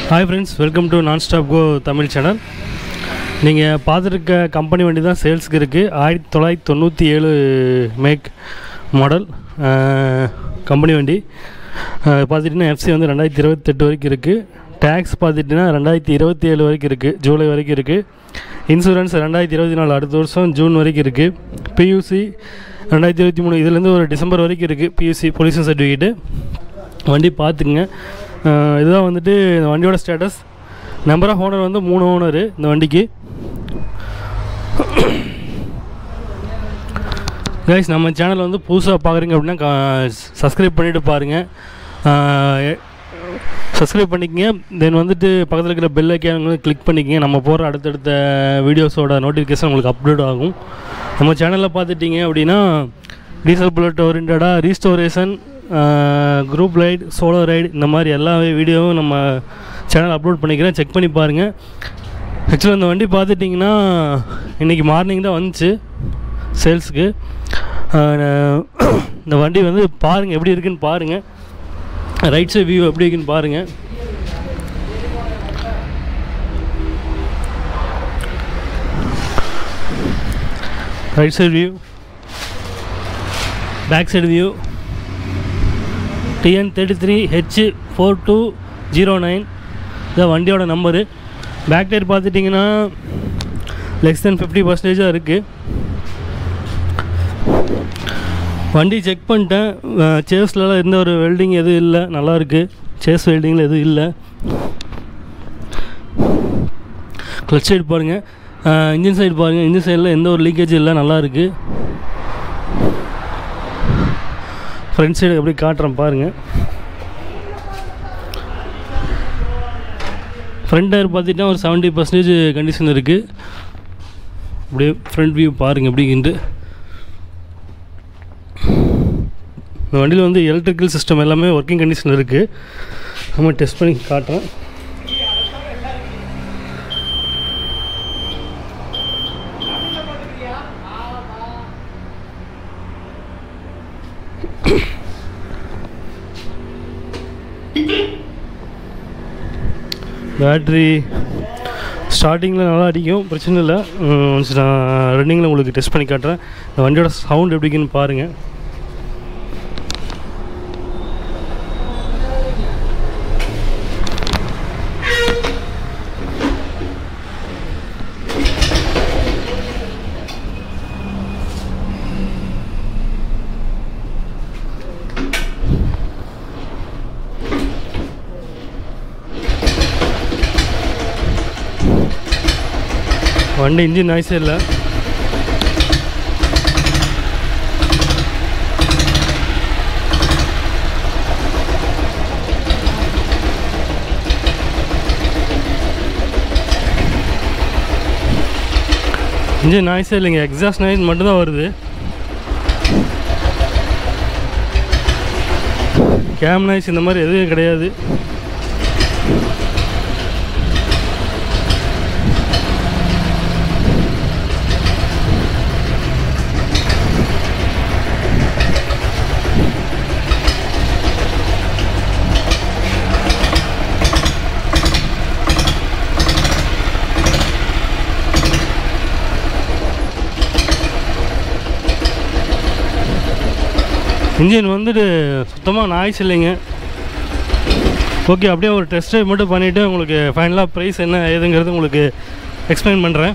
hi friends welcome to non stop go Tamil channel நீங்கள் பார்த்துருக்க company வண்டி தான் சேல்ஸுக்கு இருக்குது ஆயிரத்தி தொள்ளாயிரத்தி தொண்ணூற்றி ஏழு மேக் மாடல் கம்பெனி வண்டி பார்த்துட்டிங்கன்னா எஃப்சி வந்து ரெண்டாயிரத்தி இருபத்தெட்டு வரைக்கும் இருக்குது டேக்ஸ் பார்த்துட்டிங்கன்னா ரெண்டாயிரத்தி இருபத்தி ஏழு வரைக்கும் இருக்குது ஜூலை வரைக்கும் இருக்குது இன்சூரன்ஸ் ரெண்டாயிரத்தி இருபத்தி நாலு அடுத்த வருஷம் ஜூன் வரைக்கும் இருக்குது பியூசி ரெண்டாயிரத்தி இருபத்தி மூணு இதுலேருந்து ஒரு டிசம்பர் வரைக்கும் இருக்குது பியூசி பொல்யூஷன் சர்டிஃபிகேட்டு வண்டி பார்த்துக்குங்க அஹ் இதுதான் வந்துட்டு இந்த வண்டியோட ஸ்டேட்டஸ் நம்பர் ஆஃப் ஓனர் வந்து மூணு ஓனர் இந்த வண்டிக்கு கைஸ் நம்ம சேனல் வந்து புதுசாக பார்க்குறீங்க அப்படின்னா சப்ஸ்கிரைப் பண்ணிவிட்டு பாருங்கள் சப்ஸ்கிரைப் பண்ணிக்கங்க தென் வந்துட்டு பக்கத்தில் இருக்கிற பெல் ஐக்கான் வந்து கிளிக் பண்ணிக்கங்க நம்ம போகிற அடுத்தடுத்த வீடியோஸோட நோட்டிஃபிகேஷன் உங்களுக்கு அப்டேட் ஆகும் நம்ம சேனலில் பார்த்துட்டிங்க அப்படின்னா டீசல் புல்லட் ஓரியன்டாக restoration group ride solo ride இந்த மாதிரி எல்லா வீடியோவும் நம்ம சேனல் அப்லோட் பண்ணிக்கிறேன் செக் பண்ணி பாருங்கள் ஆக்சுவலாக இந்த வண்டி பார்த்துட்டிங்கன்னா இன்றைக்கி மார்னிங் தான் வந்துச்சு சேல்ஸுக்கு இந்த வண்டி வந்து பாருங்கள் எப்படி இருக்குன்னு பாருங்கள் ரைட் சைட் வியூ எப்படி இருக்குன்னு பாருங்கள் right side view back side view TN thirty three H four two zero nine இதான் வண்டியோட நம்பரு பேக் டயர் பார்த்துட்டிங்கன்னா லெஸ் தென் ஃபிஃப்டி பர்சன்டேஜாக இருக்குது வண்டி செக் பண்ணிட்டேன் சேஸ்லலாம் எந்த ஒரு வெல்டிங் எதுவும் இல்லை நல்லாயிருக்கு சேஸ் வெல்டிங்கில் எதுவும் இல்லை கிளச் சைடு பாருங்கள் இன்ஜின் சைடு பாருங்கள் இன்ஜின் சைடில் எந்த ஒரு லீக்கேஜ் இல்லை நல்லாயிருக்கு ஃப்ரண்ட் சைடு எப்படி காட்டுறேன் பாருங்கள் ஃப்ரண்ட் டயர் பார்த்துட்டா ஒரு செவன்ட்டி பர்சன்டேஜ் கண்டிஷன் இருக்குது அப்படியே ஃப்ரண்ட் வியூ பாருங்கள் எப்படின்ட்டு இந்த வண்டியில் வந்து எலக்ட்ரிக்கல் சிஸ்டம் எல்லாமே ஒர்க்கிங் கண்டிஷன் இருக்குது நம்ம டெஸ்ட் பண்ணி காட்டுறேன் பேட்ரி ஸ்டார்டிங்கில் நல்லா அடிக்கும் பிரச்சனை இல்லை ஒன்ஸ் நான் ரன்னிங்கில் உங்களுக்கு டெஸ்ட் பண்ணி காட்டுறேன் இந்த வண்டியோட சவுண்ட் எப்படி இருக்குன்னு பாருங்கள் வண்டி இன்ஜின் நாய்ஸே இல்லை இன்ஜின் நாய்ஸே இல்லைங்க எக்ஸாஸ்ட் நாய்ஸ் மட்டும்தான் வருது கேம் நாய்ஸ் இந்த மாதிரி எதுவும் கிடையாது இன்ஜின் வந்துட்டு சுத்தமாக நாய்ஸ் இல்லைங்க ஓகே அப்படியே ஒரு டெஸ்ட் ட்ரைவ் மட்டும் பண்ணிவிட்டு உங்களுக்கு ஃபைனலாக ப்ரைஸ் என்ன ஏதுங்கிறது உங்களுக்கு எக்ஸ்பிளைன் பண்ணுறேன்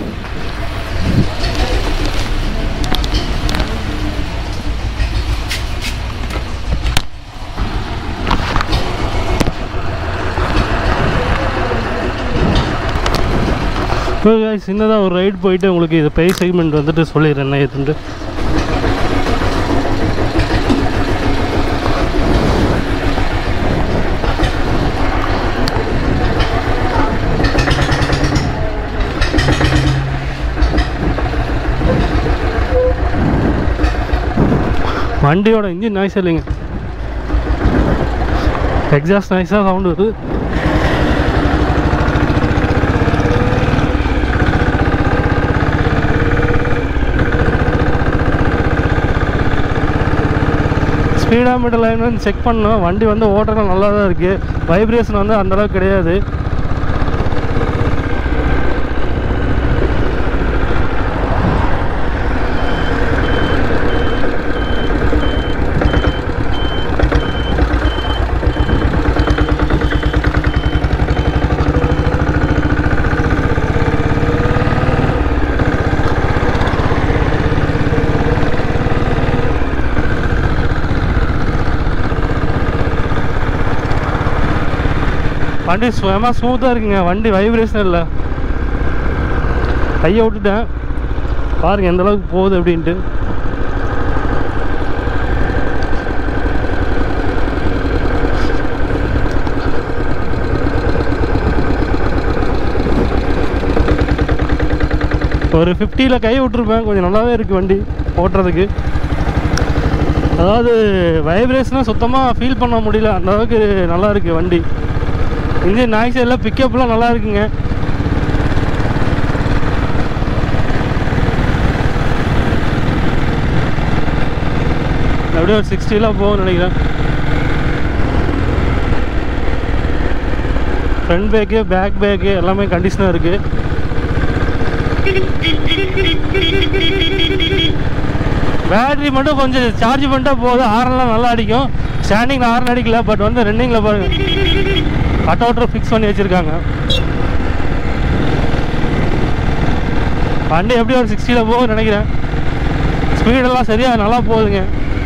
சின்னதாக ஒரு ரைட் போயிட்டு உங்களுக்கு இது ப்ரைஸ் செக்மெண்ட் வந்துட்டு சொல்லிடுறேன் என்ன ஏதுன்ட்டு வண்டியோட இன்ஜின் நாய்ஸ் இல்லைங்க எக்ஸாஸ்ட் நாய்ஸாக சவுண்டு வருது ஸ்பீடாக மீட்டர் லைன் வந்து செக் பண்ணோம் வண்டி வந்து ஓட்டுறது நல்லா தான் இருக்குது வைப்ரேஷன் வந்து அந்தளவுக்கு கிடையாது வண்டி சுயமாக ஸ்மூத்தாக இருக்குங்க வண்டி வைப்ரேஷன் இல்லை கையை விட்டுட்டேன் பாருங்க எந்த அளவுக்கு போகுது அப்படின்ட்டு ஒரு ஃபிஃப்டியில் கை விட்டுருப்பேன் கொஞ்சம் நல்லாவே இருக்குது வண்டி ஓட்டுறதுக்கு அதாவது வைப்ரேஷனாக சுத்தமாக ஃபீல் பண்ண முடியல அந்த அளவுக்கு நல்லா இருக்குது வண்டி இன்ஜின் நாய்ஸ் எல்லாம் பிக்கப்லாம் நல்லா இருக்குங்க அப்படியே ஒரு சிக்ஸ்டிலாம் போகும்னு நினைக்கிறேன் ஃப்ரண்ட் பேக்கு பேக் பேக்கு எல்லாமே கண்டிஷனாக இருக்குது பேட்டரி மட்டும் கொஞ்சம் சார்ஜ் பண்ணிட்டா போதும் ஹார்ன்லாம் நல்லா அடிக்கும் ஸ்டாண்டிங்கில் ஹார்ன் அடிக்கல பட் வந்து ரன்னிங்கில் பாருங்க கட் அவுட்டர் ஃபிக்ஸ் பண்ணி வச்சுருக்காங்க வண்டி எப்படி ஒரு சிக்ஸ்டியில் போகும்னு நினைக்கிறேன் ஸ்பீடெல்லாம் சரியாக நல்லா போகுதுங்க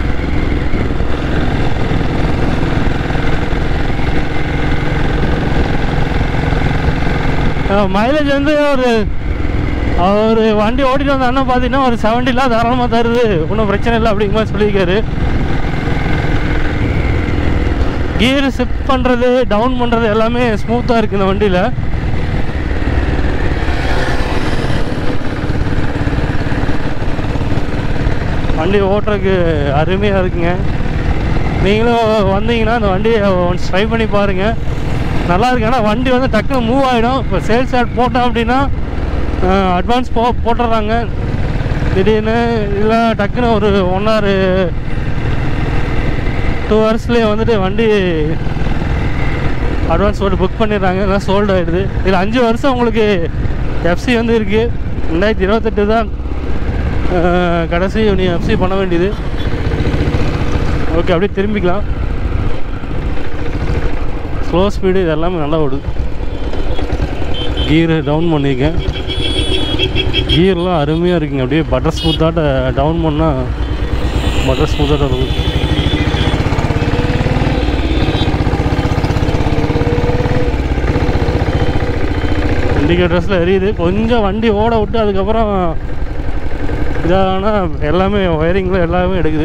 மைலேஜ் வந்து ஒரு அவர் வண்டி ஓட்டிட்டு வந்த அண்ணன் பார்த்தீங்கன்னா ஒரு செவன்ட்டிலாம் தாராளமாக தருது ஒன்றும் பிரச்சனை இல்லை அப்படிங்கிற மாதிரி சொல்லியிருக்காரு கியர் ஷிஃப்ட் பண்ணுறது டவுன் பண்ணுறது எல்லாமே ஸ்மூத்தாக இருக்குது இந்த வண்டியில் வண்டி ஓட்டுறதுக்கு அருமையாக இருக்குங்க நீங்களும் வந்தீங்கன்னா அந்த வண்டியை ஒன்ஸ் ட்ரை பண்ணி பாருங்கள் நல்லா இருக்கு ஆனால் வண்டி வந்து டக்குன்னு மூவ் ஆகிடும் இப்போ சேல்ஸ் ஆட் போட்டோம் அப்படின்னா அட்வான்ஸ் போ போட்டுடுறாங்க திடீர்னு இல்லை டக்குன்னு ஒரு ஒன் ஹவர் டூ ஹவர்ஸ்லேயே வந்துட்டு வண்டி அட்வான்ஸ் போட்டு புக் பண்ணிடுறாங்க எல்லாம் சோல்ட் ஆகிடுது இதில் அஞ்சு வருஷம் உங்களுக்கு எஃப்சி வந்து இருக்குது ரெண்டாயிரத்தி இருபத்தெட்டு தான் அஹ், கடைசி நீ எஃப்சி பண்ண வேண்டியது ஓகே அப்படியே திரும்பிக்கலாம் ஸ்லோ ஸ்பீடு இது எல்லாமே நல்லா ஓடுது கீர் டவுன் பண்ணியிருக்கேன் கீர்லாம் அருமையாக இருக்குங்க அப்படியே பட்டர் ஸ்மூத்தாட்ட டவுன் பண்ணால் பட்டர் ஸ்மூத்தாட்ட இருக்கும் இண்டிகேட்டர்ஸில் எரியுது கொஞ்சம் வண்டி ஓட விட்டு அதுக்கப்புறம் இதானா எல்லாமே ஒயரிங்கில் எல்லாமே எடுக்குது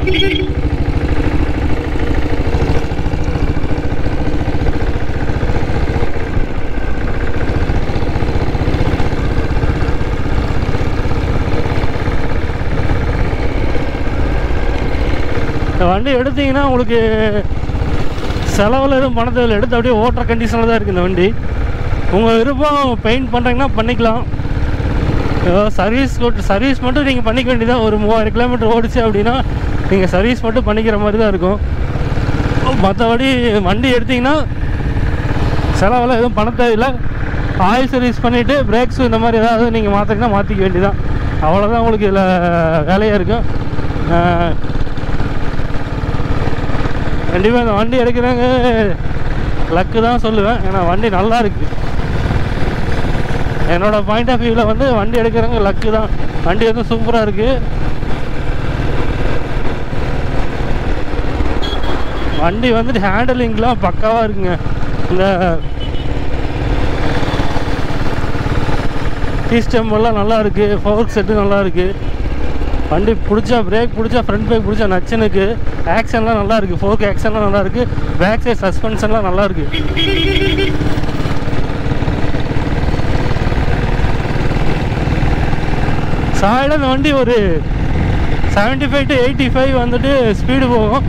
இந்த வண்டி எடுத்தீங்கன்னா உங்களுக்கு செலவில் எதுவும் பணத்தை இதில் எடுத்து அப்படியே ஓட்டுற கண்டிஷனில் தான் இருக்குது இந்த வண்டி உங்கள் விருப்பம் பெயிண்ட் பண்ணுறீங்கன்னா பண்ணிக்கலாம் சர்வீஸ் சர்வீஸ் மட்டும் நீங்கள் பண்ணிக்க வேண்டியதான் ஒரு மூவாயிரம் கிலோமீட்டர் ஓடிச்சு அப்படின்னா நீங்கள் சர்வீஸ் மட்டும் பண்ணிக்கிற மாதிரி தான் இருக்கும் மற்றபடி வண்டி எடுத்தீங்கன்னா செலவெல்லாம் எதுவும் பண்ண தேவையில்லை ஆயில் சர்வீஸ் பண்ணிவிட்டு பிரேக்ஸ் இந்த மாதிரி ஏதாவது நீங்கள் மாற்றிங்கன்னா மாற்றிக்க வேண்டியதான் அவ்வளோதான் உங்களுக்கு இதில் வேலையாக இருக்கும் கண்டிப்பாக இந்த வண்டி எடுக்கிறாங்க லக்கு தான் சொல்லுவேன் ஏன்னா வண்டி நல்லா இருக்குது என்னோட பாயிண்ட் ஆஃப் வியூவில் வந்து வண்டி எடுக்கிறவங்க லக்கு தான் வண்டி வந்து சூப்பராக இருக்குது வண்டி வந்துட்டு ஹேண்டலிங்லாம் பக்காவாக இருக்குங்க இந்த டீ ஸ்டெம் எல்லாம் நல்லா இருக்குது ஃபோர்க் செட்டு நல்லா இருக்குது வண்டி பிடிச்சா பிரேக் பிடிச்சா ஃப்ரண்ட் பிரேக் பிடிச்சா நச்சனுக்கு ஆக்ஷன்லாம் நல்லா இருக்குது ஃபோர்க் ஆக்ஷன்லாம் நல்லா இருக்குது பேக் சைட் சஸ்பென்ஷன்லாம் நல்லா இருக்குது சாயில இந்த வண்டி ஒரு seventy five to eighty five வந்துட்டு ஸ்பீடு போகும்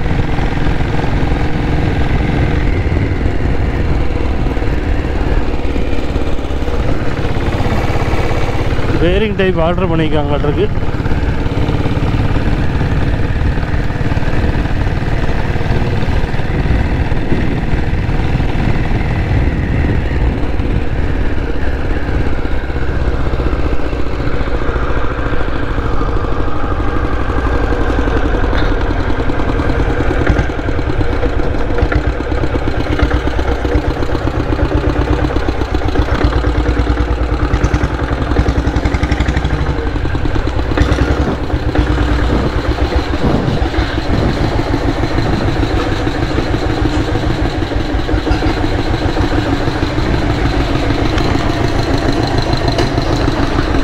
பேரிங் டைப் ஆர்டர் பண்ணியிருக்காங்களாட்டிருக்கு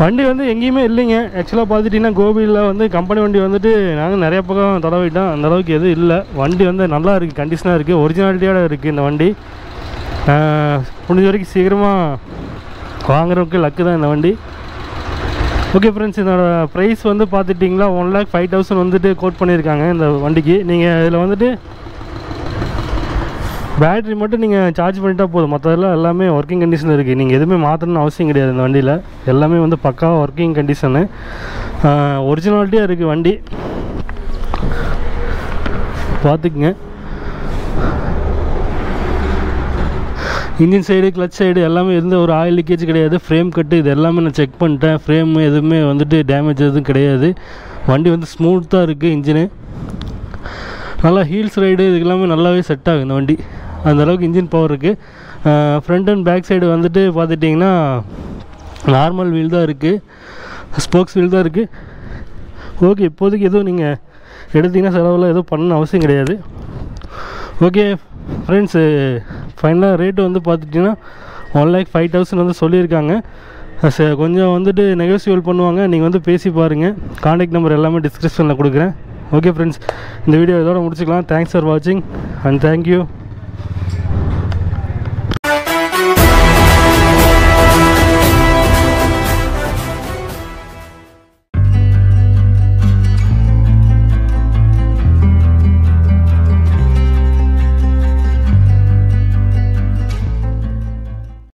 வண்டி வந்து எங்கேயுமே இல்லைங்க ஆக்சுவலாக பார்த்துட்டிங்கன்னா கோபியில் வந்து கம்பெனி வண்டி வந்துட்டு நாங்கள் நிறைய பக்கம் தடவிட்டோம் அந்த அளவுக்கு எதுவும் இல்லை வண்டி வந்து நல்லா இருக்குது கண்டிஷனாக இருக்குது ஒரிஜினாலிட்டியோட இருக்குது இந்த வண்டி ஆஹ், முடிஞ்ச வரைக்கும் சீக்கிரமாக வாங்குறதுக்கு லக்கு தான் இந்த வண்டி ஓகே ஃப்ரெண்ட்ஸ் இதோட ப்ரைஸ் வந்து பார்த்துட்டிங்களா ஒன் லேக் ஃபைவ் தௌசண்ட் வந்துட்டு கோட் பண்ணியிருக்காங்க இந்த வண்டிக்கு நீங்கள் இதில் வந்துட்டு பேட்டரி மட்டும் நீங்கள் சார்ஜ் பண்ணிட்டா போதும் மற்றதெல்லாம் எல்லாமே ஒர்க்கிங் கண்டிஷனில் இருக்குது நீங்கள் எதுவுமே மாற்றணும்னு அவசியம் கிடையாது இந்த வண்டியில் எல்லாமே வந்து பக்காவாக ஒர்க்கிங் கண்டிஷனு ஒரிஜினாலிட்டியாக இருக்குது வண்டி பார்த்துக்குங்க இன்ஜின் சைடு கிளச் சைடு எல்லாமே எந்த ஒரு ஆயில் லீக்கேஜ் கிடையாது ஃப்ரேம் கட்டு இது எல்லாமே நான் செக் பண்ணிட்டேன் ஃப்ரேம் எதுவுமே வந்துட்டு டேமேஜ் எதுவும் கிடையாது வண்டி வந்து ஸ்மூத்தாக இருக்குது இன்ஜினு நல்லா ஹீல்ஸ் ரைடு இதுக்கு எல்லாமே நல்லாவே செட் ஆகும் இந்த வண்டி அந்த அளவுக்கு இன்ஜின் பவர் இருக்குது ஃப்ரண்ட் அண்ட் பேக் சைடு வந்துட்டு பார்த்துட்டிங்கன்னா நார்மல் வீல் தான் இருக்குது ஸ்போக்ஸ் வீல் தான் இருக்குது ஓகே இப்போதைக்கு எதுவும் நீங்கள் எடுத்தீங்கன்னா செலவில் எதுவும் பண்ண அவசியம் கிடையாது ஓகே ஃப்ரெண்ட்ஸு ஃபைனலாக ரேட்டு வந்து பார்த்துட்டிங்கன்னா ஒன் லேக் ஃபைவ் தௌசண்ட் வந்து சொல்லியிருக்காங்க ச- கொஞ்சம் வந்துட்டு நெகோசியபிள் பண்ணுவாங்க நீங்கள் வந்து பேசி பாருங்கள் காண்டாக்ட் நம்பர் எல்லாமே டிஸ்கிரிப்ஷனில் கொடுக்குறேன் ஓகே ஃப்ரெண்ட்ஸ் இந்த வீடியோ இதோட முடிச்சுக்கலாம் தேங்க்ஸ் ஃபார் வாட்சிங் அண்ட் தேங்க்யூ